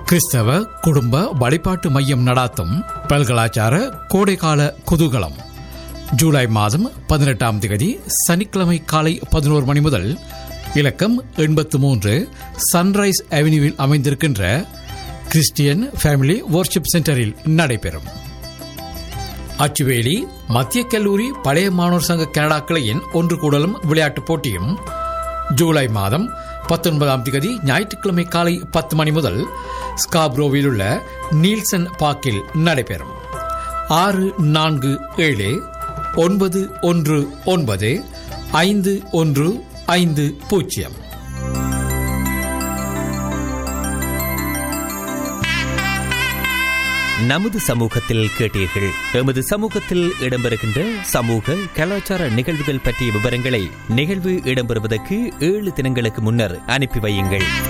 கிறிஸ்தவ குடும்ப வழிபாட்டு மையம் நடாத்தும் பல்கலாச்சார கோடைகால குதூகலம் ஜூலை மாதம் பதினெட்டாம் தேதி சனிக்கிழமை காலை பதினோரு மணி முதல் இலக்கம் எண்பத்து மூன்று சன்ரைஸ் அவென்யூவில் அமைந்திருக்கின்ற கிறிஸ்டியன் ஃபேமிலி வர்ஷிப் சென்டரில் நடைபெறும் அச்சுவேலி மத்திய கல்லூரி பழைய மாணவர் சங்க கனடா கிளையின் ஒன்று கூடலும் விளையாட்டுப் போட்டியும் ஜூலை மாதம் பத்தொன்பதாம் தேதி ஞாயிற்றுக்கிழமை காலை பத்து மணி முதல் ஸ்காப்ரோவில் உள்ள நீல்சன் பார்க்கில் நடைபெறும் ஆறு நான்கு ஏழு ஒன்பது ஒன்று ஒன்பது ஐந்து ஒன்று ஐந்து பூஜ்ஜியம் நமது சமூகத்தில் கேட்டீர்கள் எமது சமூகத்தில் இடம்பெறுகின்ற சமூக கலாச்சார நிகழ்வுகள் பற்றிய விவரங்களை நிகழ்வு இடம்பெறுவதற்கு ஏழு தினங்களுக்கு முன்னர் அனுப்பி வையுங்கள்